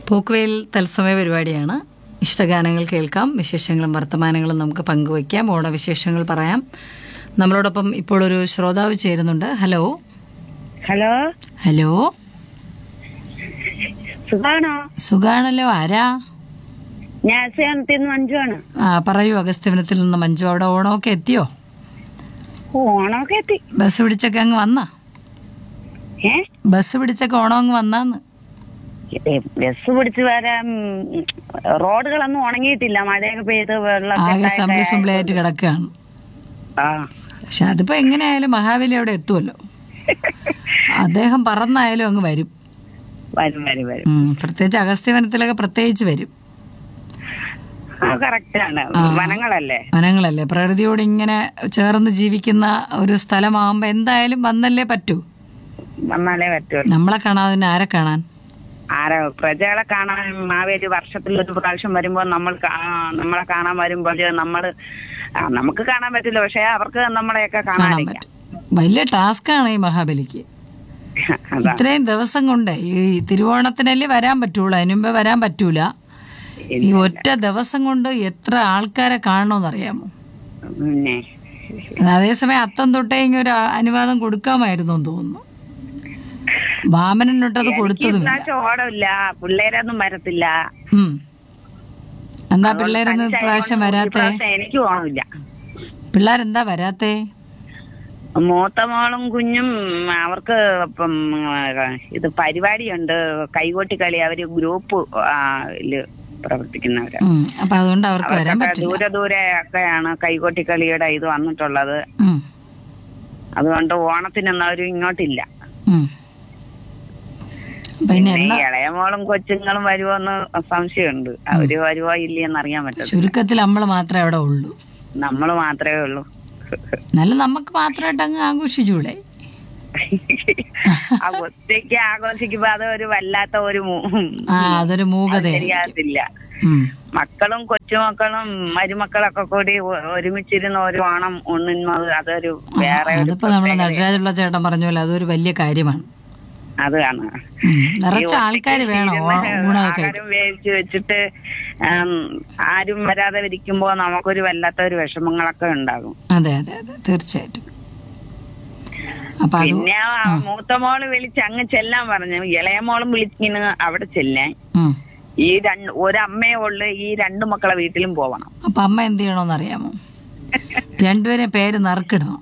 പോക്കുവെയിൽ തത്സമയ പരിപാടിയാണ് ഇഷ്ടഗാനങ്ങൾ കേൾക്കാം വിശേഷങ്ങളും വർത്തമാനങ്ങളും നമുക്ക് പങ്കുവയ്ക്കാം ഓണവിശേഷങ്ങൾ പറയാം നമ്മളോടൊപ്പം ഇപ്പോൾ ഒരു ശ്രോതാവ് ചേരുന്നുണ്ട് ഹലോ ഹലോ ഹലോ സുഖാണോ സുഖാണല്ലോ ആരാ ഞാൻ സേനത്തിൽ നിന്ന് മഞ്ജുവാണ് ആ പറയൂ അഗസ്ത്യവനത്തിൽ നിന്ന് മഞ്ജു അവിടെ ഓണമൊക്കെ എത്തിയോ ഓണമൊക്കെ എത്തി ബസ് പിടിച്ചൊക്കെ അങ്ങ് വന്നാ ഏ ബസ് പിടിച്ചൊക്കെ ഓണം അങ്ങ് വന്നാന്ന് ഏ, ബസ് പിടിച്ച് വരാൻ ഉം, റോഡുകളൊന്നും ഉണങ്ങിയിട്ടില്ല മഴയൊക്കെ പെയ്ത് വെള്ളം ആകെ സമ്പിളി സമ്പിളി ആയിട്ട് കിടക്കുകയാണ് ആ പക്ഷെ അതിപ്പോ എങ്ങനെയായാലും മഹാബലി അവിടെ എത്തുമല്ലോ അദ്ദേഹം പറന്നായാലും അങ്ങ് വരും വരും വരും വരും ഉം, പ്രത്യേകിച്ച് അഗസ്ത്യവനത്തിലൊക്കെ പ്രത്യേകിച്ച് വരും ആ കറക്റ്റ് ആണ് വനങ്ങളല്ലേ വനങ്ങളല്ലേ പ്രകൃതിയോട് ഇങ്ങനെ ചേർന്ന് ജീവിക്കുന്ന ഒരു സ്ഥലമാകുമ്പോ എന്തായാലും വന്നല്ലേ പറ്റൂ വന്നാലേ പറ്റുള്ളൂ നമ്മളെ കാണാതെ പിന്നെ ആരെ കാണാൻ ആരാ പ്രജകളെ കാണാൻ മാവേലി വർഷത്തിൽ ഒരു പ്രാവശ്യം വരുമ്പോൾ നമ്മൾ കാ- നമ്മളെ കാണാൻ വരുമ്പോൾ നമ്മള് ആ, നമുക്ക് കാണാൻ പറ്റില്ല പക്ഷെ അവർക്ക് നമ്മളെയൊക്കെ കാണാൻ കാണാനില്ല പറ്റും വലിയ ടാസ്ക്കാണ് ഈ മഹാബലിക്ക് അതാ ഇത്രയും ദിവസം കൊണ്ട് ഈ തിരുവോണത്തിനല്ലേ വരാൻ പറ്റുള്ളൂ അതിന് മുമ്പേ വരാൻ പറ്റൂല ഈ ഒറ്റ ദിവസം കൊണ്ട് എത്ര ആൾക്കാരെ കാണണമെന്നറിയാമോ പിന്നെ അത് അതേസമയം അത്തം തൊട്ടേ ഇങ്ങനെ ഒരു അനുവാദം കൊടുക്കാമായിരുന്നു എന്ന് തോന്നുന്നു വാമനനൊട്ടത് കൊടുത്തതുമില്ല ഇപ്രാവശ്യം ഓടമില്ല പിള്ളേരൊന്നും വരത്തില്ല ഉം. എന്താ പിള്ളേരൊന്നും ഇപ്രാവശ്യം വരാത്തെ ഇപ്രാവശ്യം എനിക്ക് ഓണമില്ല പിള്ളേരെന്താ വരാത്തെ മൂത്ത മോളും കുഞ്ഞും അവർക്ക് ഇപ്പം ആ, ഇത് പരിപാടിയുണ്ട് കൈകൊട്ടി കളി അവര് ഗ്രൂപ്പ് ആ, ല് പ്രവർത്തിക്കുന്നവര് ഉം. അപ്പൊ അതുകൊണ്ട് അവർക്ക് വരാൻ അവർക്കൊക്കെ പറ്റില്ല ദൂരെ ദൂരെ ഒക്കെയാണ് കൈകൊട്ടി കളിയുടെ ഇത് വന്നിട്ടുള്ളത് ഉം. അതുകൊണ്ട് ഓണത്തിനൊന്നും അവരും ഇങ്ങോട്ടില്ല ഉം. പിന്നെ പിന്നെ എന്നാ ഇളയ മോളും കൊച്ചുങ്ങളും വരുമോന്ന് സംശയമുണ്ട് അവര് വരുവോ ഇല്ലയെന്ന് അറിയാൻ പറ്റത്തില്ല ചുരുക്കത്തിൽ നമ്മൾ മാത്രമേ അവിടെ ഉള്ളൂ നമ്മള് മാത്രമേ ഉള്ളൂ നല്ല നമുക്ക് മാത്രമായിട്ട് അങ്ങ് ആഘോഷിച്ചൂടെ ആ ഒറ്റയ്ക്ക് ആഘോഷിക്കുമ്പോ അത് ഒരു വല്ലാത്ത ഒരു മൂ- ആ അതൊരു മൂകത ശരിയാകത്തില്ല ഉം. മക്കളും കൊച്ചുമക്കളും മരുമക്കളൊക്കെ കൂടി ഒ- ഒരുമിച്ചിരുന്ന് ഒരു ഓണം ഉണ്ണുന്നത് അതൊരു വേറെ ഒരു അതിപ്പോ നമ്മളെ നടരാജുള്ള ചേട്ടൻ പറഞ്ഞ പോലെ അതൊരു വലിയ കാര്യമാണ് അതാണ് ഉം. നിറച്ച ആൾക്കാർ വേണം ഓ- ഊണമൊക്കെ ആഹാരം വേവിച്ച് വെച്ചിട്ട് ആം, ആരും വരാതെ ഇരിക്കുമ്പോ നമുക്കൊരു വല്ലാത്ത ഒരു വിഷമങ്ങളൊക്കെ ഉണ്ടാകും അതെ അതെ അതെ തീർച്ചയായിട്ടും അപ്പൊ അത് പിന്നെ ആ മൂത്ത മോള് വിളിച്ച് അങ്ങ് ചെല്ലാൻ പറഞ്ഞു ഇളയ മോളും വിളിച്ചിന് അവിടെ ചെല്ലാൻ ഉം. ഈ രണ്ട് ഒരമ്മയെ ഉള്ളു ഈ രണ്ടു മക്കളെ വീട്ടിലും പോവണം അപ്പൊ അമ്മ എന്ത് ചെയ്യണോന്ന് അറിയാമോ രണ്ടുപേരെ പേര് നറുക്കിടണം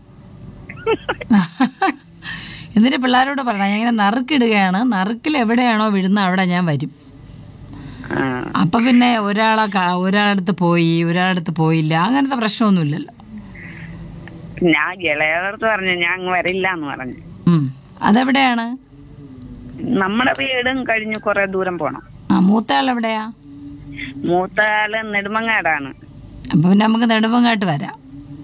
എന്നിട്ട് പിള്ളേരോട് പറയണം ഞാൻ ഇങ്ങനെ നറുക്കിടുകയാണ് നറുക്കിൽ എവിടെയാണോ വിടുന്ന അവിടെ ഞാൻ വരും ആ, അപ്പൊ പിന്നെ ഒരാളെ കാ- ഒരാളടുത്ത് പോയി ഒരാളടുത്ത് പോയില്ല അങ്ങനത്തെ പ്രശ്നമൊന്നുമില്ലല്ലോ പിന്നെ ആ ഇളയവർക്ക് പറഞ്ഞു ഞാൻ അങ്ങ് വരില്ല എന്ന് പറഞ്ഞു ഉം. അതെവിടെയാണ് നമ്മുടെ വീടും കഴിഞ്ഞ് കുറെ ദൂരം പോണം ആ മൂത്ത ആൾ എവിടെയാ മൂത്ത ആള് നെടുമങ്ങാടാണ് അപ്പൊ പിന്നെ നമുക്ക് നെടുമ്പങ്ങാട്ട് വരാം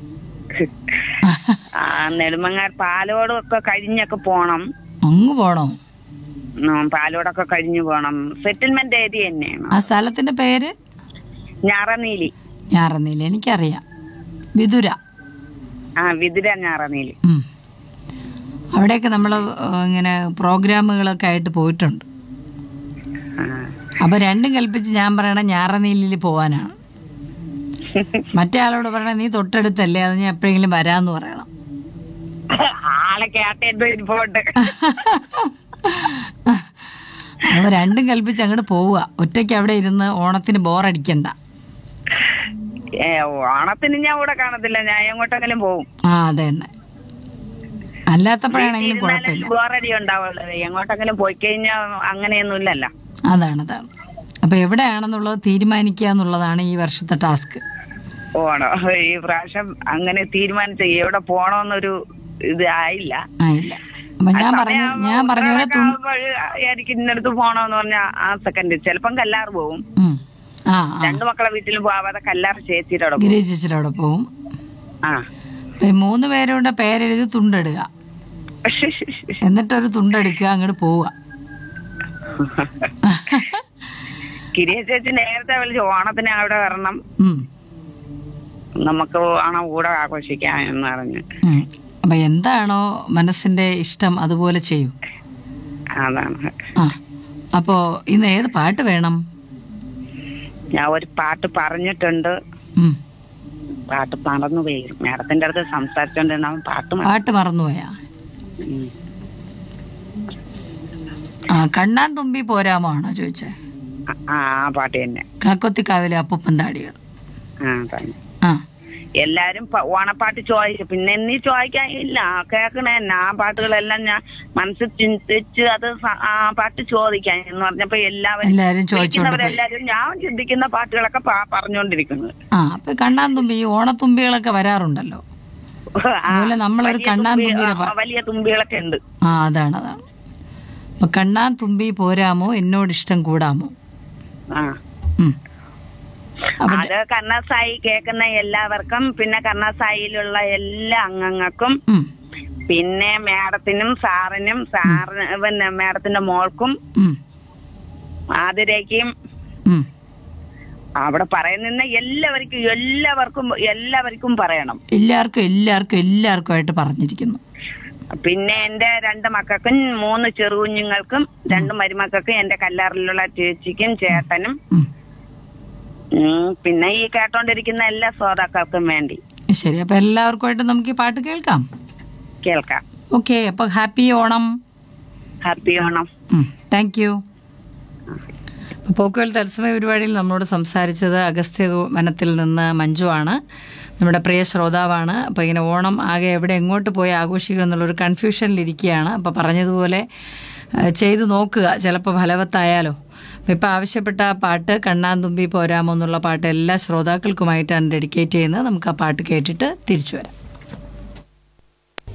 ആ നെടുമങ്ങാട് പാലോടും ഒക്കെ കഴിഞ്ഞൊക്കെ പോണം അങ്ങ് പോണോ ഉം, പാലോടൊക്കെ കഴിഞ്ഞു പോണം സെറ്റിൽമെന്റ് ഏരിയ തന്നെയാണ് ആ സ്ഥലത്തിന്റെ പേര് ഞാറനീലി ഞാറന്നില്ല എനിക്കറിയാം വിതുര ആ വിതുര ഞാറനീലി ഉം. അവിടെയൊക്കെ നമ്മൾ ഇങ്ങനെ പ്രോഗ്രാമുകളൊക്കെ ആയിട്ട് പോയിട്ടുണ്ട് ആ. അപ്പൊ രണ്ടും കൽപ്പിച്ച് ഞാൻ പറയണ ഞാറനീലിൽ പോവാനാണ് മറ്റേ ആളോട് പറയണ നീ തൊട്ടടുത്തല്ലേ അത് ഞാൻ എപ്പോഴെങ്കിലും വരാന്ന് പറയണം ആളെ കേട്ടേന്റെ പോട്ട് അപ്പൊ രണ്ടും കൽപ്പിച്ച് അങ്ങോട്ട് പോവുക ഒറ്റയ്ക്ക് അവിടെ ഇരുന്ന് ഓണത്തിന് ബോറടിക്കണ്ട ഏ ഓണത്തിന് ഞാൻ ഇവിടെ കാണത്തില്ല ഞാൻ എങ്ങോട്ടെങ്കിലും പോവും ആ അതെ തന്നെ അല്ലാത്തപ്പോഴാണെങ്കിലും കുഴപ്പമില്ല ബോറടി ഉണ്ടാവുള്ളൂ എങ്ങോട്ടെങ്കിലും പോയി കഴിഞ്ഞാൽ അങ്ങനെയൊന്നും ഇല്ലല്ലോ അതാണ് അതാണ് അപ്പൊ എവിടെയാണെന്നുള്ളത് തീരുമാനിക്കുക എന്നുള്ളതാണ് ഈ വർഷത്തെ ടാസ്ക് പോണോ ഈ പ്രാവശ്യം അങ്ങനെ തീരുമാനിച്ച എവിടെ പോണോന്നൊരു ഇത് ആയില്ല ആയില്ല അപ്പൊ ഞാൻ പറഞ്ഞു ഞാൻ പറഞ്ഞ പോലെ തു- എനിക്ക് ഇന്നടുത്ത് പോണോന്ന് പറഞ്ഞ ആ സെക്കൻഡ് ചിലപ്പം കല്ലാറ് പോവും ഉം. ആ ആ രണ്ടു മക്കളെ വീട്ടിലും പോവാതെ കല്ലാറ് ചേച്ചിയുടെ അവിടെ പോകും ഗിരി ചേച്ചിയുടെ പോവും ആ അപ്പൊ ഈ മൂന്ന് പേരുടെ പേരെഴുതി തുണ്ടെടുക എന്നിട്ടൊരു തുണ്ടെടുക്കുക അങ്ങോട്ട് പോവുക കിരിയ ചേച്ചി നേരത്തെ വിളിച്ച് ഓണത്തിന് അവിടെ വരണം ഉം. നമുക്ക് ഓണം കൂടെ ആഘോഷിക്കാം എന്ന് പറഞ്ഞു ഉം. അപ്പൊ എന്താണോ മനസ്സിന്റെ ഇഷ്ടം അതുപോലെ ചെയ്യൂ അതാണ് ആ അപ്പോൾ ഇന്ന് ഏത് പാട്ട് വേണം ഞാൻ ഒരു പാട്ട് പറഞ്ഞിട്ടുണ്ട് ഉം. പാട്ട് മറന്നുപോയി മാഡത്തിന്റെ അടുത്ത് സംസാരിച്ചോണ്ടിരുന്ന അവൻ പാട്ട് മറന്നു. പാട്ട് മറന്നുപോയാ ഉം. ആ കണ്ണാൻ തുമ്പി പോരാമോ ആണോ ചോദിച്ചേ ആ, ആ ആ പാട്ട് തന്നെ കാക്കൊത്തിക്കാവിലെ അപ്പൂപ്പൻ താടികൾ ആ തന്നെ ആ എല്ലാരും പ- ഓണപ്പാട്ട് ചോദിച്ചു പിന്നെ നീ ചോദിക്കാൻ ഇല്ല കേക്കണേ തന്നെ ആ പാട്ടുകളെല്ലാം ഞാൻ മനസ്സിൽ ചിന്തിച്ച് അത് സ- ആ പാട്ട് ചോദിക്കാൻ എന്ന് പറഞ്ഞപ്പോ എല്ലാവരും എല്ലാരും ചോദിച്ചോണ്ട് പോയി വിളിക്കുന്നവരെല്ലാരും ഞാൻ ചിന്തിക്കുന്ന പാട്ടുകളൊക്കെ പ- പറഞ്ഞുകൊണ്ടിരിക്കുന്നത് ആ അപ്പൊ കണ്ണാൻ തുമ്പി ഈ ഓണത്തുമ്പികളൊക്കെ വരാറുണ്ടല്ലോ ആ, അതുപോലെ നമ്മളൊരു വലിയ കണ്ണാൻ തുമ്പി- തുമ്പിയുടെ ആ, പാ- വലിയ തുമ്പികളൊക്കെ ഉണ്ട് ആ അതാണ് അതാണ് അപ്പൊ കണ്ണാൻ തുമ്പി പോരാമോ എന്നോട് ഇഷ്ടം കൂടാമോ ആ ഉം. അപ്പൊ അത് കർണസായി കേൾക്കുന്ന എല്ലാവർക്കും പിന്നെ കർണസായിലുള്ള എല്ലാ അംഗങ്ങൾക്കും ഉം, പിന്നെ മാഡത്തിനും സാറിനും സാറിന് പിന്നെ മാഡത്തിന്റെ മോൾക്കും ഉം, ആതിരയ്ക്കും ഉം. അവിടെ പറയുന്ന എല്ലാവർക്കും എല്ലാവർക്കും എല്ലാവർക്കും പറയണം എല്ലാവർക്കും എല്ലാവർക്കും എല്ലാവർക്കുമായിട്ട് പറഞ്ഞിരിക്കുന്നു പിന്നെ എന്റെ രണ്ട് മക്കൾക്കും മൂന്ന് ചെറുകുഞ്ഞുങ്ങൾക്കും രണ്ട് മരുമക്കൾക്കും എന്റെ കല്ലാറിലുള്ള ചേച്ചിക്കും ചേട്ടനും ഉം. ഉം, പിന്നെ ഈ കേട്ടോണ്ടിരിക്കുന്ന എല്ലാ ശ്രോതാക്കൾക്കും വേണ്ടി ശരി അപ്പൊ എല്ലാവർക്കുമായിട്ട് നമുക്ക് ഈ പാട്ട് കേൾക്കാം കേൾക്കാം ഓക്കെ അപ്പൊ happy Onam happy Onam thank you അപ്പോൾ പോക്കുവൽ തത്സമയ പരിപാടിയിൽ നമ്മളോട് സംസാരിച്ചത് അഗസ്ത്യ വനത്തിൽ നിന്ന് മഞ്ജു ആണ് നമ്മുടെ പ്രിയ ശ്രോതാവാണ് അപ്പോൾ ഇങ്ങനെ ഓണം ആകെ എവിടെ എങ്ങോട്ട് പോയി ആഘോഷിക്കുക എന്നുള്ളൊരു കൺഫ്യൂഷനിലിരിക്കുകയാണ് അപ്പോൾ പറഞ്ഞതുപോലെ ആ, ചെയ്തു നോക്കുക ചിലപ്പോൾ ഫലവത്തായാലോ അപ്പോൾ ഇപ്പോൾ ആവശ്യപ്പെട്ട ആ പാട്ട് കണ്ണാൻ തുമ്പി പോരാമോ എന്നുള്ള പാട്ട് എല്ലാ ശ്രോതാക്കൾക്കുമായിട്ടാണ് ഡെഡിക്കേറ്റ് ചെയ്യുന്നത് നമുക്ക് ആ പാട്ട് കേട്ടിട്ട് തിരിച്ചു വരാം